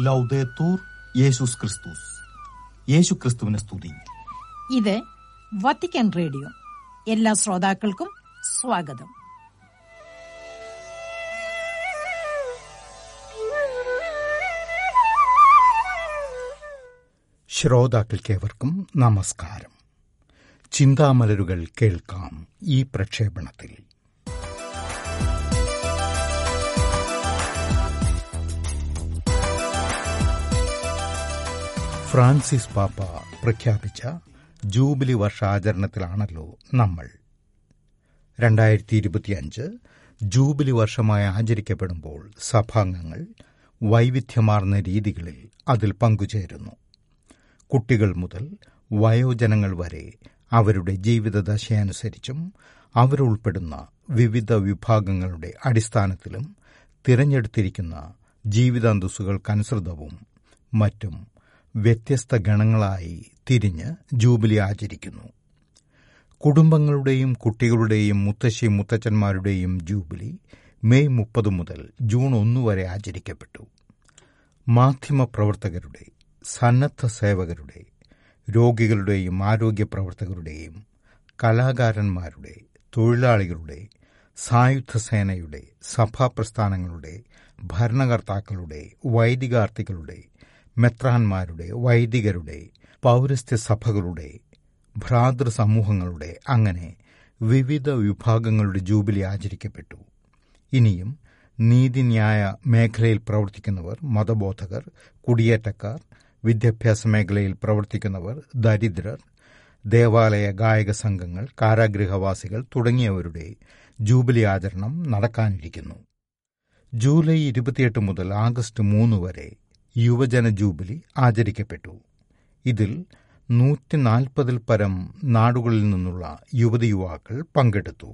ലൗദേത്തൂർ യേശുസ് ക്രിസ്തുസ് യേശു ക്രിസ്തുവിനെ സ്തുതി ഇത് വത്തിക്കാൻ റേഡിയോ എല്ലാ ശ്രോതാക്കൾക്കും സ്വാഗതം ശ്രോതാക്കൾക്കേവർക്കും നമസ്കാരം ചിന്താമലരുകൾ കേൾക്കാം ഈ പ്രക്ഷേപണത്തിൽ ഫ്രാൻസിസ് പാപ്പ പ്രഖ്യാപിച്ച ജൂബിലി വർഷാചരണത്തിലാണല്ലോ നമ്മൾ രണ്ടായിരത്തി ഇരുപത്തിയഞ്ച് ജൂബിലി വർഷമായി ആചരിക്കപ്പെടുമ്പോൾ സഭാംഗങ്ങൾ വൈവിധ്യമാർന്ന രീതികളിൽ അതിൽ പങ്കുചേരുന്നു കുട്ടികൾ മുതൽ വയോജനങ്ങൾ വരെ അവരുടെ ജീവിതദശയനുസരിച്ചും അവരുൾപ്പെടുന്ന വിവിധ വിഭാഗങ്ങളുടെ അടിസ്ഥാനത്തിലും തിരഞ്ഞെടുത്തിരിക്കുന്ന ജീവിതാന്തസ്സുകൾക്കനുസൃതവും മറ്റും വ്യത്യസ്ത ഗണങ്ങളായി തിരിഞ്ഞ് ജൂബിലി ആചരിക്കുന്നു കുടുംബങ്ങളുടെയും കുട്ടികളുടെയും മുത്തശ്ശി മുത്തച്ഛന്മാരുടെയും ജൂബിലി മെയ് മുപ്പത് മുതൽ ജൂൺ ഒന്ന് വരെ ആചരിക്കപ്പെട്ടു മാധ്യമപ്രവർത്തകരുടെ സന്നദ്ധ സേവകരുടെ രോഗികളുടെയും ആരോഗ്യ പ്രവർത്തകരുടെയും കലാകാരന്മാരുടെ തൊഴിലാളികളുടെ സായുധ സേനയുടെ സഭാപ്രസ്ഥാനങ്ങളുടെ ഭരണകർത്താക്കളുടെ വൈദികാർത്ഥികളുടെ മെത്രാന്മാരുടെ വൈദികരുടെ പൗരസ്ത്യ സഭകളുടെ ഭ്രാതൃസമൂഹങ്ങളുടെ അങ്ങനെ വിവിധ വിഭാഗങ്ങളുടെ ജൂബിലി ആചരിക്കപ്പെട്ടു ഇനിയും നീതിന്യായ മേഖലയിൽ പ്രവർത്തിക്കുന്നവർ മതബോധകർ കുടിയേറ്റക്കാർ വിദ്യാഭ്യാസ മേഖലയിൽ പ്രവർത്തിക്കുന്നവർ ദരിദ്രർ ദേവാലയ ഗായക സംഘങ്ങൾ കാരാഗൃഹവാസികൾ തുടങ്ങിയവരുടെ ജൂബിലി ആചരണം നടക്കാനിരിക്കുന്നു ജൂലൈ ഇരുപത്തിയെട്ട് മുതൽ ആഗസ്റ്റ് മൂന്ന് വരെ യുവജന ജൂബിലി ആചരിക്കപ്പെട്ടു ഇതിൽ നൂറ്റി നാൽപ്പതിൽ പരം നാടുകളിൽ നിന്നുള്ള യുവതി യുവാക്കൾ പങ്കെടുത്തു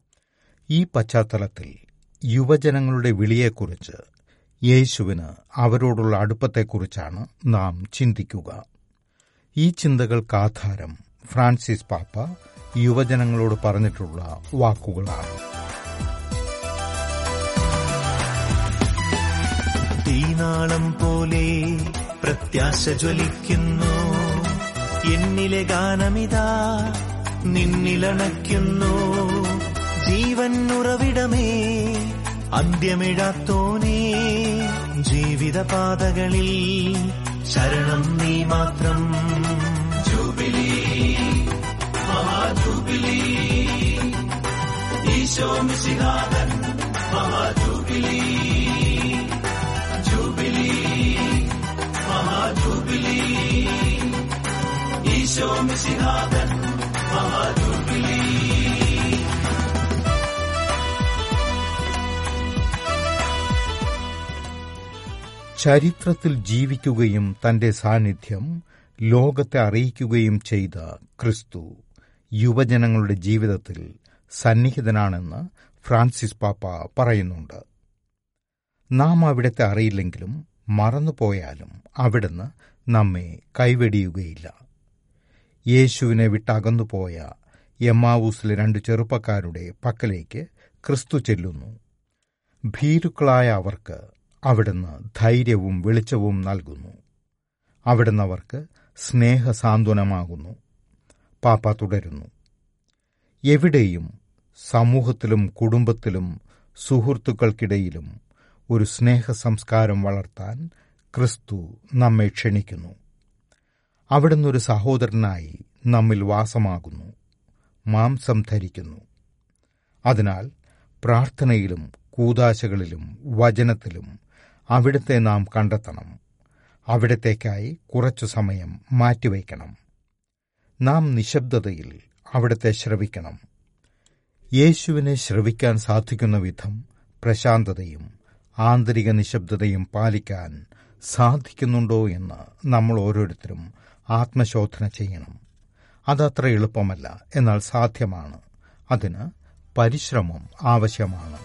ഈ പശ്ചാത്തലത്തിൽ യുവജനങ്ങളുടെ വിളിയെക്കുറിച്ച് യേശുവിന് അവരോടുള്ള അടുപ്പത്തെക്കുറിച്ചാണ് നാം ചിന്തിക്കുക ഈ ചിന്തകൾക്കാധാരം ഫ്രാൻസിസ് പാപ്പ യുവജനങ്ങളോട് പറഞ്ഞിട്ടുള്ള വാക്കുകളാണ് തീനാളം പോലെ പ്രത്യാശ ജ്വലിക്കുന്നു എന്നിലെ ഗാനമിതാ നിന്നിലണയ്ക്കുന്നു ജീവൻ ഉറവിടമേ അന്ത്യമിഴാത്തോനേ ജീവിതപാതകളിൽ ശരണം നീ മാത്രം ജൂബിലി മഹാജൂബിലി ഈശോ മിശിഹാതൻ മഹാജൂബിലി ജൂബിലി മഹാജൂബിലി ഈശോ മിശിഹാതൻ മഹാജൂബിലി ചരിത്രത്തിൽ ജീവിക്കുകയും തന്റെ സാന്നിധ്യം ലോകത്തെ അറിയിക്കുകയും ചെയ്ത ക്രിസ്തു യുവജനങ്ങളുടെ ജീവിതത്തിൽ സന്നിഹിതനാണെന്ന് ഫ്രാൻസിസ് പാപ്പ പറയുന്നുണ്ട് നാം അവിടത്തെ അറിയില്ലെങ്കിലും മറന്നുപോയാലും അവിടുന്ന് നമ്മെ കൈവെടിയുകയില്ല യേശുവിനെ വിട്ടകന്നുപോയ എമ്മാവൂസിലെ രണ്ട് ചെറുപ്പക്കാരുടെ പക്കലേക്ക് ക്രിസ്തു ചെല്ലുന്നു ഭീരുക്കളായ അവർക്ക് അവിടുന്ന് ധൈര്യവും വെളിച്ചവും നൽകുന്നു അവിടുന്ന് അവർക്ക് സ്നേഹസാന്ത്വനമാകുന്നു പാപ്പ തുടരുന്നു എവിടെയും സമൂഹത്തിലും കുടുംബത്തിലും സുഹൃത്തുക്കൾക്കിടയിലും ഒരു സ്നേഹ സംസ്കാരം വളർത്താൻ ക്രിസ്തു നമ്മെ ക്ഷണിക്കുന്നു അവിടുന്ന് ഒരു സഹോദരനായി നമ്മിൽ വാസമാകുന്നു മാംസം ധരിക്കുന്നു അതിനാൽ പ്രാർത്ഥനയിലും കൂതാശകളിലും വചനത്തിലും അവിടുത്തെ നാം കണ്ടെത്തണം അവിടത്തേക്കായി കുറച്ചു സമയം മാറ്റിവയ്ക്കണം നാം നിശബ്ദതയിൽ അവിടുത്തെ ശ്രവിക്കണം യേശുവിനെ ശ്രവിക്കാൻ സാധിക്കുന്ന വിധം പ്രശാന്തതയും ആന്തരിക നിശബ്ദതയും പാലിക്കാൻ സാധിക്കുന്നുണ്ടോ എന്ന് നമ്മൾ ഓരോരുത്തരും ആത്മശോധന ചെയ്യണം അതത്ര എളുപ്പമല്ല എന്നാൽ സാധ്യമാണ് അതിന് പരിശ്രമം ആവശ്യമാണ്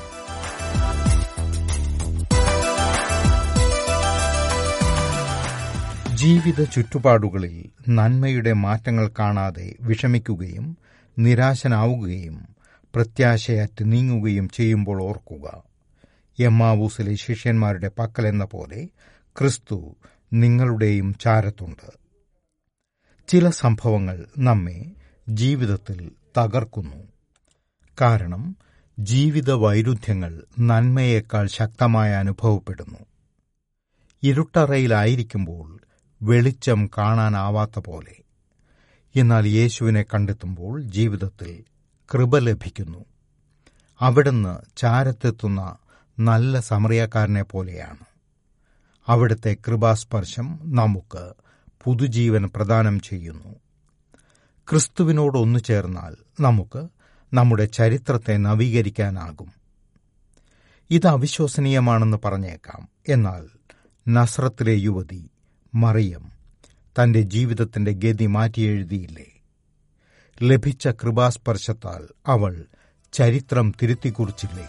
ജീവിത ചുറ്റുപാടുകളിൽ നന്മയുടെ മാറ്റങ്ങൾ കാണാതെ വിഷമിക്കുകയും നിരാശനാവുകയും പ്രത്യാശയറ്റ് നീങ്ങുകയും ചെയ്യുമ്പോൾ ഓർക്കുക എമ്മാവൂസിലെ ശിഷ്യന്മാരുടെ പക്കലെന്ന പോലെ ക്രിസ്തു നിങ്ങളുടെയും ചാരത്തുണ്ട് ചില സംഭവങ്ങൾ നമ്മെ ജീവിതത്തിൽ തകർക്കുന്നു കാരണം ജീവിത വൈരുദ്ധ്യങ്ങൾ നന്മയേക്കാൾ ശക്തമായി അനുഭവപ്പെടുന്നു ഇരുട്ടറയിലായിരിക്കുമ്പോൾ വെളിച്ചം കാണാനാവാത്ത പോലെ എന്നാൽ യേശുവിനെ കണ്ടെത്തുമ്പോൾ ജീവിതത്തിൽ കൃപ ലഭിക്കുന്നു അവിടുന്ന് ചാരത്തെത്തുന്ന നല്ല സമറിയക്കാരനെ പോലെയാണ് അവിടുത്തെ കൃപാസ്പർശം നമുക്ക് പുതുജീവൻ പ്രദാനം ചെയ്യുന്നു ക്രിസ്തുവിനോട് ഒന്നു ചേർന്നാൽ നമുക്ക് നമ്മുടെ ചരിത്രത്തെ നവീകരിക്കാനാകും ഇത് അവിശ്വസനീയമാണെന്ന് പറഞ്ഞേക്കാം എന്നാൽ നസ്രത്തിലെ യുവതി മറിയം തന്റെ ജീവിതത്തിന്റെ ഗതി മാറ്റിയെഴുതിയില്ലേ ലഭിച്ച കൃപാസ്പർശത്താൽ അവൾ ചരിത്രം തിരുത്തിക്കുറിച്ചില്ലേ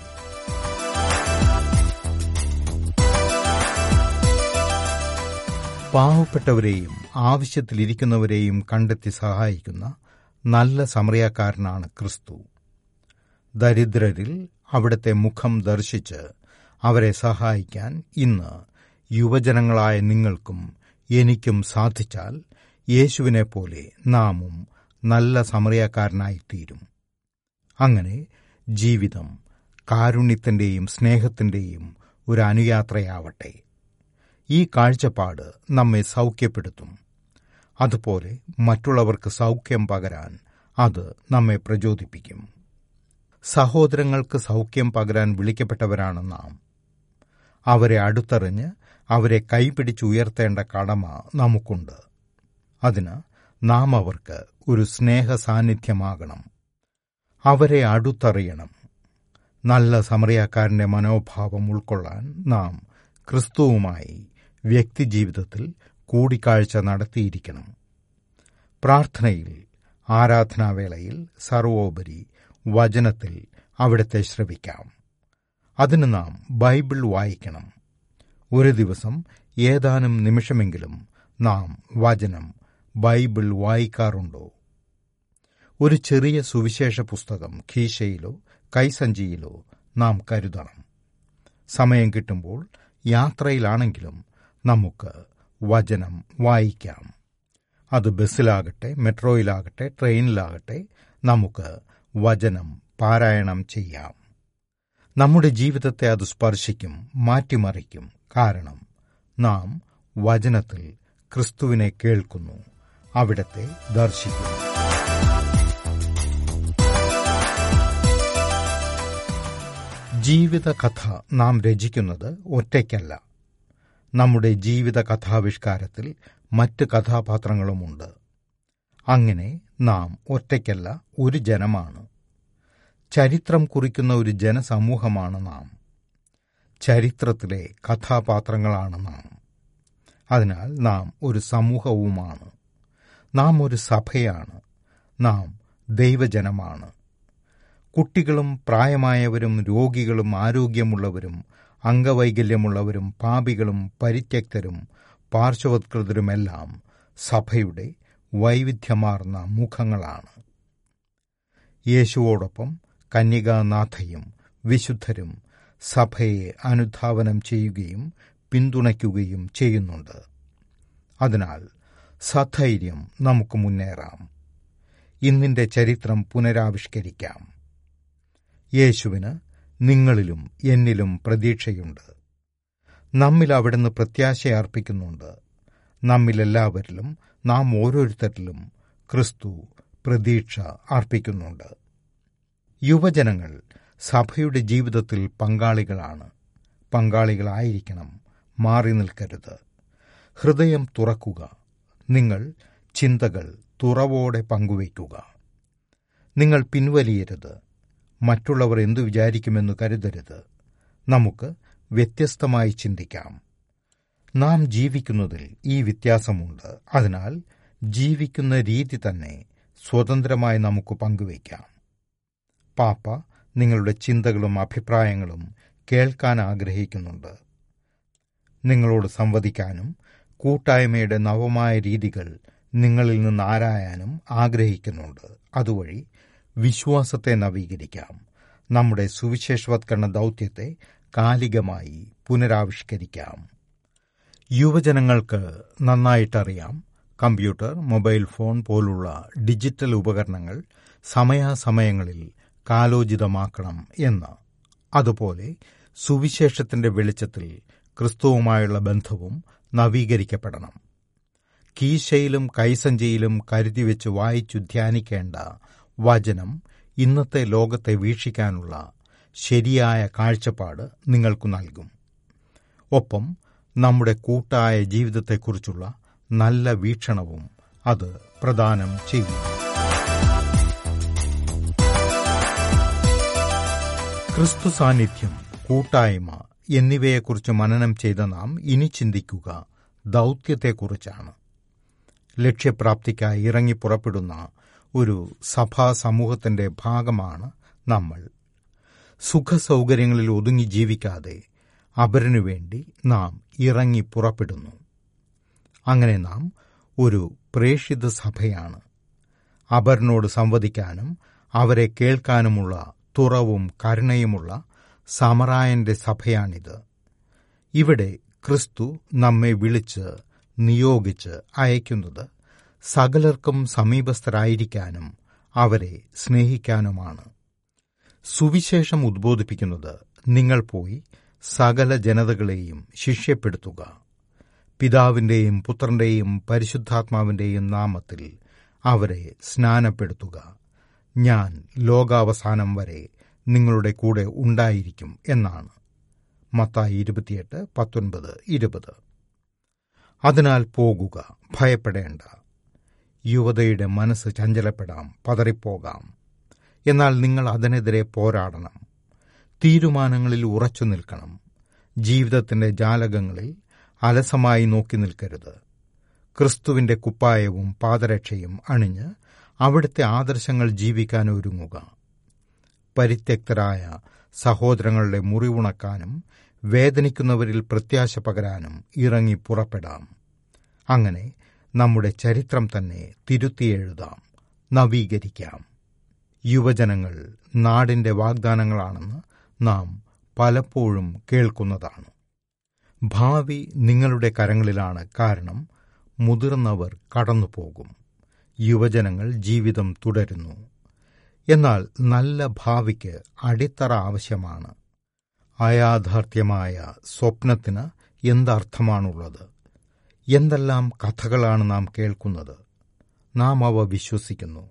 പാവപ്പെട്ടവരെയും ആവശ്യത്തിലിരിക്കുന്നവരെയും കണ്ടെത്തി സഹായിക്കുന്ന നല്ല സമറിയക്കാരനാണ് ക്രിസ്തു ദരിദ്രരിൽ അവിടുത്തെ മുഖം ദർശിച്ച് അവരെ സഹായിക്കാൻ ഇന്ന് യുവജനങ്ങളായ നിങ്ങൾക്കും എനിക്കും സാധിച്ചാൽ യേശുവിനെ പോലെ നാമും നല്ല സമറിയക്കാരനായിത്തീരും അങ്ങനെ ജീവിതം കാരുണ്യത്തിന്റെയും സ്നേഹത്തിന്റെയും ഒരു അനുയാത്രയാവട്ടെ ഈ കാഴ്ചപ്പാട് നമ്മെ സൗഖ്യപ്പെടുത്തും അതുപോലെ മറ്റുള്ളവർക്ക് സൗഖ്യം പകരാൻ അത് നമ്മെ പ്രചോദിപ്പിക്കും സഹോദരങ്ങൾക്ക് സൗഖ്യം പകരാൻ വിളിക്കപ്പെട്ടവരാണ് നാം അവരെ അടുത്തറിഞ്ഞ് അവരെ കൈപിടിച്ചുയർത്തേണ്ട കടമ നമുക്കുണ്ട് അതിന് നാം അവർക്ക് ഒരു സ്നേഹ സാന്നിധ്യമാകണം അവരെ അടുത്തറിയണം നല്ല സമറിയാക്കാരന്റെ മനോഭാവം ഉൾക്കൊള്ളാൻ നാം ക്രിസ്തുവുമായി വ്യക്തിജീവിതത്തിൽ കൂടിക്കാഴ്ച നടത്തിയിരിക്കണം പ്രാർത്ഥനയിൽ ആരാധനാവേളയിൽ സർവോപരി വചനത്തിൽ അവിടത്തെ ശ്രവിക്കാം അതിന് നാം ബൈബിൾ വായിക്കണം ഒരു ദിവസം ഏതാനും നിമിഷമെങ്കിലും നാം വചനം ബൈബിൾ വായിക്കാറുണ്ടോ ഒരു ചെറിയ സുവിശേഷ പുസ്തകം കീശയിലോ കൈസഞ്ചിയിലോ നാം കരുതണം സമയം കിട്ടുമ്പോൾ യാത്രയിലാണെങ്കിലും നമുക്ക് വചനം വായിക്കാം അത് ബസ്സിലാകട്ടെ മെട്രോയിലാകട്ടെ ട്രെയിനിലാകട്ടെ നമുക്ക് വചനം പാരായണം ചെയ്യാം നമ്മുടെ ജീവിതത്തെ അത് സ്പർശിക്കും മാറ്റിമറിക്കും കാരണം നാം വചനത്തിൽ ക്രിസ്തുവിനെ കേൾക്കുന്നു അവിടത്തെ ദർശിക്കുന്നു ജീവിതകഥ നാം രചിക്കുന്നത് ഒറ്റയ്ക്കല്ല നമ്മുടെ ജീവിത കഥാവിഷ്കാരത്തിൽ മറ്റ് കഥാപാത്രങ്ങളുമുണ്ട് അങ്ങനെ നാം ഒറ്റയ്ക്കല്ല ഒരു ജനമാണ് ചരിത്രം കുറിക്കുന്ന ഒരു ജനസമൂഹമാണ് നാം ചരിത്രത്തിലെ കഥാപാത്രങ്ങളാണ് നാം അതിനാൽ നാം ഒരു സമൂഹവുമാണ് നാം ഒരു സഭയാണ് നാം ദൈവജനമാണ് കുട്ടികളും പ്രായമായവരും രോഗികളും ആരോഗ്യമുള്ളവരും അംഗവൈകല്യമുള്ളവരും പാപികളും പരിത്യക്തരും പാർശ്വവത്കൃതരുമെല്ലാം സഭയുടെ വൈവിധ്യമാർന്ന മുഖങ്ങളാണ് യേശുവോടൊപ്പം കന്യകാനാഥയും വിശുദ്ധരും സഭയെ അനുധാവനം ചെയ്യുകയും പിന്തുണയ്ക്കുകയും ചെയ്യുന്നുണ്ട് അതിനാൽ സധൈര്യം നമുക്ക് മുന്നേറാം ഇന്നിന്റെ ചരിത്രം പുനരാവിഷ്കരിക്കാം യേശുവിന് നിങ്ങളിലും എന്നിലും പ്രതീക്ഷയുണ്ട് നമ്മിൽ അവിടുന്ന് പ്രത്യാശയർപ്പിക്കുന്നുണ്ട് നമ്മിലെല്ലാവരിലും നാം ഓരോരുത്തരിലും ക്രിസ്തു പ്രതീക്ഷ അർപ്പിക്കുന്നുണ്ട് യുവജനങ്ങൾ സഭയുടെ ജീവിതത്തിൽ പങ്കാളികളാണ് പങ്കാളികളായിരിക്കണം മാറി നിൽക്കരുത് ഹൃദയം തുറക്കുക നിങ്ങൾ ചിന്തകൾ തുറവോടെ പങ്കുവയ്ക്കുക നിങ്ങൾ പിൻവലിയരുത് മറ്റുള്ളവർ എന്തു വിചാരിക്കുമെന്ന് കരുതരുത് നമുക്ക് വ്യത്യസ്തമായി ചിന്തിക്കാം നാം ജീവിക്കുന്നതിൽ ഈ വ്യത്യാസമുണ്ട് അതിനാൽ ജീവിക്കുന്ന രീതി തന്നെ സ്വതന്ത്രമായി നമുക്ക് പങ്കുവയ്ക്കാം പാപ്പ നിങ്ങളുടെ ചിന്തകളും അഭിപ്രായങ്ങളും കേൾക്കാൻ ആഗ്രഹിക്കുന്നുണ്ട് നിങ്ങളോട് സംവദിക്കാനും കൂട്ടായ്മയുടെ നവമായ രീതികൾ നിങ്ങളിൽ നിന്ന് ആരായാനും ആഗ്രഹിക്കുന്നുണ്ട് അതുവഴി വിശ്വാസത്തെ നവീകരിക്കാം നമ്മുടെ സുവിശേഷവത്കരണ ദൗത്യത്തെ കാലികമായി പുനരാവിഷ്കരിക്കാം യുവജനങ്ങൾക്ക് നന്നായിട്ടറിയാം കമ്പ്യൂട്ടർ മൊബൈൽ ഫോൺ പോലുള്ള ഡിജിറ്റൽ ഉപകരണങ്ങൾ സമയാസമയങ്ങളിൽ കാലോചിതമാക്കണം എന്ന് അതുപോലെ സുവിശേഷത്തിന്റെ വെളിച്ചത്തിൽ ക്രിസ്തുവുമായുള്ള ബന്ധവും നവീകരിക്കപ്പെടണം കീശയിലും കൈസഞ്ചിയിലും കരുതിവെച്ച് വായിച്ചു ധ്യാനിക്കേണ്ട വചനം ഇന്നത്തെ ലോകത്തെ വീക്ഷിക്കാനുള്ള ശരിയായ കാഴ്ചപ്പാട് നിങ്ങൾക്ക് നൽകും ഒപ്പം നമ്മുടെ കൂട്ടായ ജീവിതത്തെക്കുറിച്ചുള്ള നല്ല വീക്ഷണവും അത് പ്രദാനം ചെയ്യും ക്രിസ്തു സാന്നിധ്യം കൂട്ടായ്മ എന്നിവയെക്കുറിച്ച് മനനം ചെയ്ത നാം ഇനി ചിന്തിക്കുക ദൗത്യത്തെക്കുറിച്ചാണ് ലക്ഷ്യപ്രാപ്തിക്കായി ഇറങ്ങി പുറപ്പെടുന്ന ഒരു സഭാ സമൂഹത്തിന്റെ ഭാഗമാണ് നമ്മൾ സുഖസൗകര്യങ്ങളിൽ ഒതുങ്ങി ജീവിക്കാതെ അപരനു വേണ്ടി നാം ഇറങ്ങി പുറപ്പെടുന്നു അങ്ങനെ നാം ഒരു പ്രേഷിത സഭയാണ് അപരനോട് സംവദിക്കാനും അവരെ കേൾക്കാനുമുള്ള തുറവും കരുണയുമുള്ള സമറായന്റെ സഭയാണിത് ഇവിടെ ക്രിസ്തു നമ്മെ വിളിച്ച് നിയോഗിച്ച് അയക്കുന്നത് സകലർക്കും സമീപസ്ഥരായിരിക്കാനും അവരെ സ്നേഹിക്കാനുമാണ് സുവിശേഷം ഉദ്ബോധിപ്പിക്കുന്നത് നിങ്ങൾ പോയി സകല ജനതകളെയും ശിഷ്യപ്പെടുത്തുക പിതാവിന്റെയും പുത്രന്റെയും പരിശുദ്ധാത്മാവിന്റെയും നാമത്തിൽ അവരെ സ്നാനപ്പെടുത്തുക ഞാൻ ലോകാവസാനം വരെ നിങ്ങളുടെ കൂടെ ഉണ്ടായിരിക്കും എന്നാണ് മത്തായി ഇരുപത്തിയെട്ട് പത്തൊൻപത് ഇരുപത് അതിനാൽ പോകുക ഭയപ്പെടേണ്ട യുവതയുടെ മനസ്സ് ചഞ്ചലപ്പെടാം പതറിപ്പോകാം എന്നാൽ നിങ്ങൾ അതിനെതിരെ പോരാടണം തീരുമാനങ്ങളിൽ ഉറച്ചു നിൽക്കണം ജീവിതത്തിന്റെ ജാലകങ്ങളിൽ അലസമായി നോക്കി നിൽക്കരുത് ക്രിസ്തുവിന്റെ കുപ്പായവും പാദരക്ഷയും അണിഞ്ഞ് അവിടുത്തെ ആദർശങ്ങൾ ജീവിക്കാൻ ഒരുങ്ങുക പരിത്യക്തരായ സഹോദരങ്ങളുടെ മുറിവുണക്കാനും വേദനിക്കുന്നവരിൽ പ്രത്യാശ പകരാനും ഇറങ്ങി പുറപ്പെടാം അങ്ങനെ നമ്മുടെ ചരിത്രം തന്നെ തിരുത്തിയെഴുതാം നവീകരിക്കാം യുവജനങ്ങൾ നാടിന്റെ വാഗ്ദാനങ്ങളാണെന്ന് നാം പലപ്പോഴും കേൾക്കുന്നതാണ് ഭാവി നിങ്ങളുടെ കരങ്ങളിലാണ് കാരണം മുതിർന്നവർ കടന്നുപോകും യുവജനങ്ങൾ ജീവിതം തുടരുന്നു എന്നാൽ നല്ല ഭാവിക്ക് അടിത്തറ ആവശ്യമാണ് അയാഥാർത്ഥ്യമായ സ്വപ്നത്തിന് എന്തർത്ഥമാണുള്ളത് എന്തെല്ലാം കഥകളാണ് നാം കേൾക്കുന്നത് നാം അവ വിശ്വസിക്കുന്നു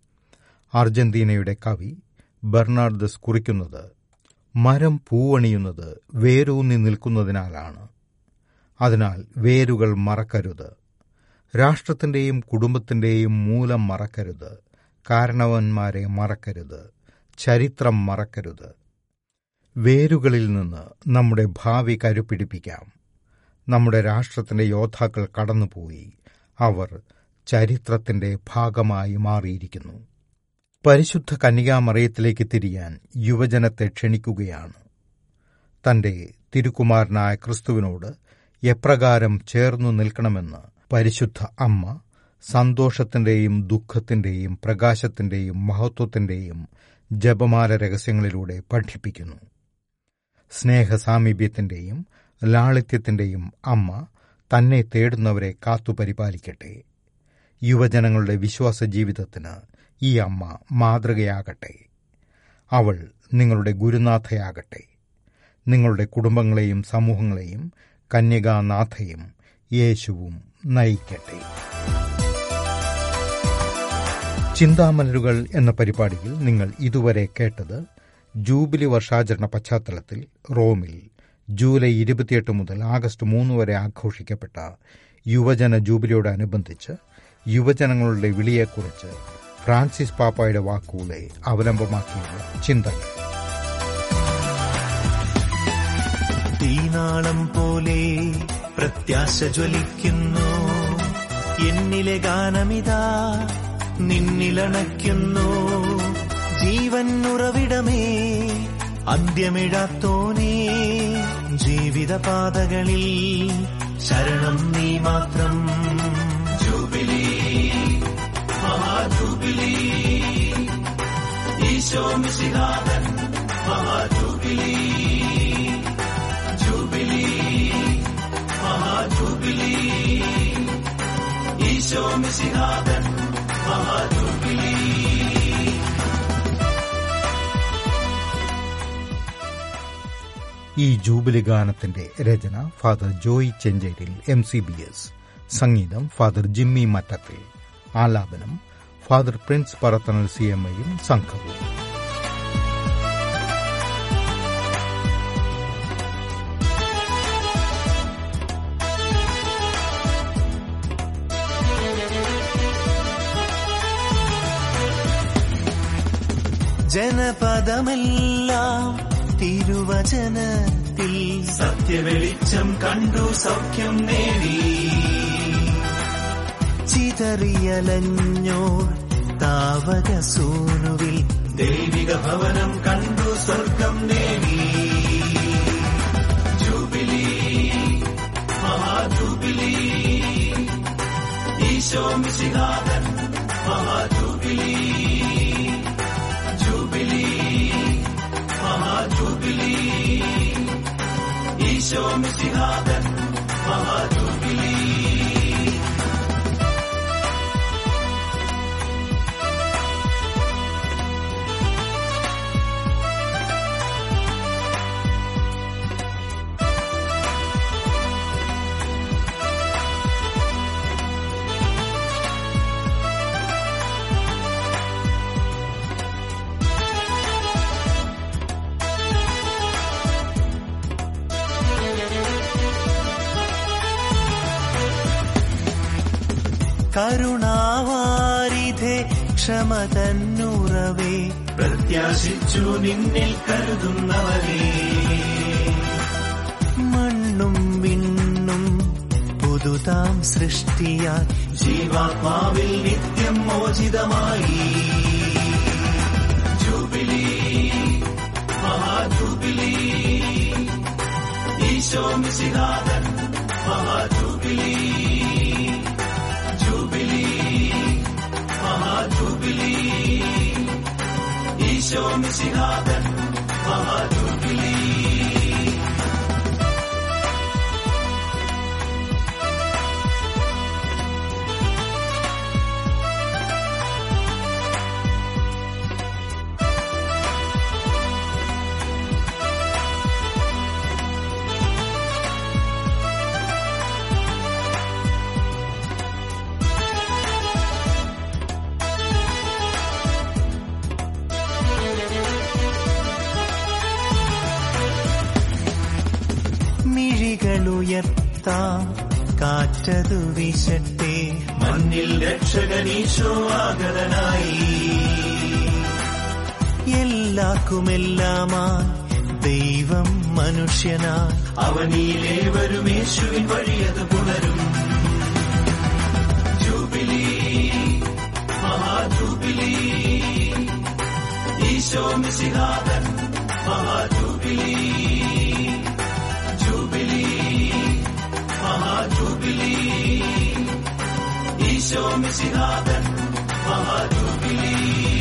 അർജന്റീനയുടെ കവി ബെർണാർഡസ് കുറിക്കുന്നത് മരം പൂവണിയുന്നത് വേരൂന്നി നിൽക്കുന്നതിനാലാണ് അതിനാൽ വേരുകൾ മറക്കരുത് രാഷ്ട്രത്തിന്റെയും കുടുംബത്തിന്റെയും മൂലം മറക്കരുത് കാരണവന്മാരെ മറക്കരുത് ചരിത്രം മറക്കരുത് വേരുകളിൽ നിന്ന് നമ്മുടെ ഭാവി കരുപിടിപ്പിക്കാം നമ്മുടെ രാഷ്ട്രത്തിന്റെ യോദ്ധാക്കൾ കടന്നുപോയി അവർ ചരിത്രത്തിന്റെ ഭാഗമായി മാറിയിരിക്കുന്നു പരിശുദ്ധ കന്യകാമറയത്തിലേക്ക് തിരിയാൻ യുവജനത്തെ ക്ഷണിക്കുകയാണ് തന്റെ തിരുക്കുമാരനായ ക്രിസ്തുവിനോട് എപ്രകാരം ചേർന്നു നിൽക്കണമെന്ന് പരിശുദ്ധ അമ്മ സന്തോഷത്തിന്റെയും ദുഃഖത്തിന്റെയും പ്രകാശത്തിന്റെയും മഹത്വത്തിന്റെയും ജപമാല രഹസ്യങ്ങളിലൂടെ പഠിപ്പിക്കുന്നു സ്നേഹസാമീപ്യത്തിന്റെയും ലാളിത്യത്തിന്റെയും അമ്മ തന്നെ തേടുന്നവരെ കാത്തുപരിപാലിക്കട്ടെ യുവജനങ്ങളുടെ വിശ്വാസ ജീവിതത്തിന് ഈ അമ്മ മാതൃകയാകട്ടെ അവൾ നിങ്ങളുടെ ഗുരുനാഥയാകട്ടെ നിങ്ങളുടെ കുടുംബങ്ങളെയും സമൂഹങ്ങളെയും കന്യകാനാഥയും യേശുവും നയിക്കട്ടെ ചിന്താമലരുകൾ എന്ന പരിപാടിയിൽ നിങ്ങൾ ഇതുവരെ കേട്ടത് ജൂബിലി വർഷാചരണ പശ്ചാത്തലത്തിൽ റോമിൽ ജൂലൈ ഇരുപത്തിയെട്ട് മുതൽ ആഗസ്റ്റ് മൂന്ന് വരെ ആഘോഷിക്കപ്പെട്ട യുവജന ജൂബിലിയോടനുബന്ധിച്ച് യുവജനങ്ങളുടെ വിളിയെക്കുറിച്ച് ഫ്രാൻസിസ് പാപ്പായുടെ വാക്കുകളെ അവലംബമാക്കിയുള്ള ചിന്തകൾ തീനാളം പോലെ പ്രത്യാശ ജ്വലിക്കുന്നു എന്നിലെ ഗാനമിതാ നിന്നിലണയ്ക്കുന്നു ജീവൻ ഉറവിടമേ അന്ത്യമിഴാത്തോനേ ജീവിതപാതകളിൽ ശരണം നീ മാത്രം ജൂബിലി മഹാജൂബിലി ഈശോ മിശിഹാതൻ മഹാജൂബിലി ജൂബിലി മഹാജൂബിലി ഈശോമിശിഹാതൻ മഹാജൂബിലി ഈ ജൂബിലി ഗാനത്തിന്റെ രചന father Joy Chencheril M C B S സംഗീതം ഫാദർ ജിമ്മി മറ്റത്തിൽ ആലാപനം father Prince Parathanal C M ഐയും സംഘവും ജനപദമെല്ലാം തിരുവചനത്തിൽ സത്യവെളിച്ചം കണ്ടു സൗഖ്യം നേടി ചിതറിയലഞ്ഞോ താവക സൂനുവിൽ ദൈവിക ഭവനം കണ്ടു സ്വർഗം നേടി ജൂബിലി മഹാജൂബിലി ഈശോ മിശിഹാതൻ മഹാജൂബിലി ജൂബിലി മഹാജൂബിലി ഈശോ മിശിഹാതൻ മഹാജൂബിലി കരുണാവാരിധേ ക്ഷമ തന്നുറവേ പ്രത്യാശിച്ചു നിന്നിൽ കരുതുന്നവരേ മണ്ണും വിണ്ണും പുതുതാം സൃഷ്ടിയാൽ ജീവാത്മാവിൽ നിത്യം മോചിതമായി ജൂബിലി മഹാജൂബിലി ഈശോ മിശിഹാതൻ മഹാജൂബിലി ജൂബിലി മഹാജൂബിലി ഈശോ മിശിഹാതൻ മഹാജൂബിലി മിഴികളുയർത്താം കാറ്റതു വീശട്ടെ മണ്ണിൽ രക്ഷകനീശോ ആഗതനായി എല്ലാക്കുമെല്ലാമായി ദൈവം മനുഷ്യനായി അവനീലേവരും യേശുവിൻ വഴിയത് പുണരും ജൂബിലി മഹാജൂബിലി ഈശോ മിശിഹാതൻ മഹാജൂബിലി ജൂബിലി മഹാജൂബിലി ഈശോ മിശിഹാതൻ മഹാജൂബിലി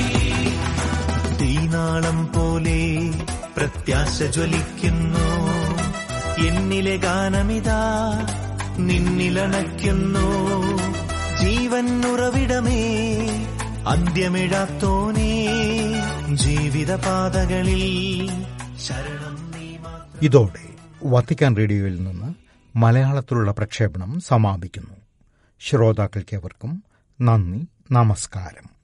തീനാളം പോലെ പ്രത്യാശ ജ്വലിക്കുന്നു എന്നിലെ ഗാനമിതാ നിന്നിലണയ്ക്കുന്നു ജീവൻ ഉറവിടമേ അന്ത്യമിഴാത്തോനേ ജീവിതപാതകളിൽ ശരണം നീ മാത്രം ഇതോടെ വത്തിക്കാൻ റേഡിയോയിൽ നിന്ന് മലയാളത്തിലുള്ള പ്രക്ഷേപണം സമാപിക്കുന്നു ശ്രോതാക്കൾക്കേവർക്കും നന്ദി നമസ്കാരം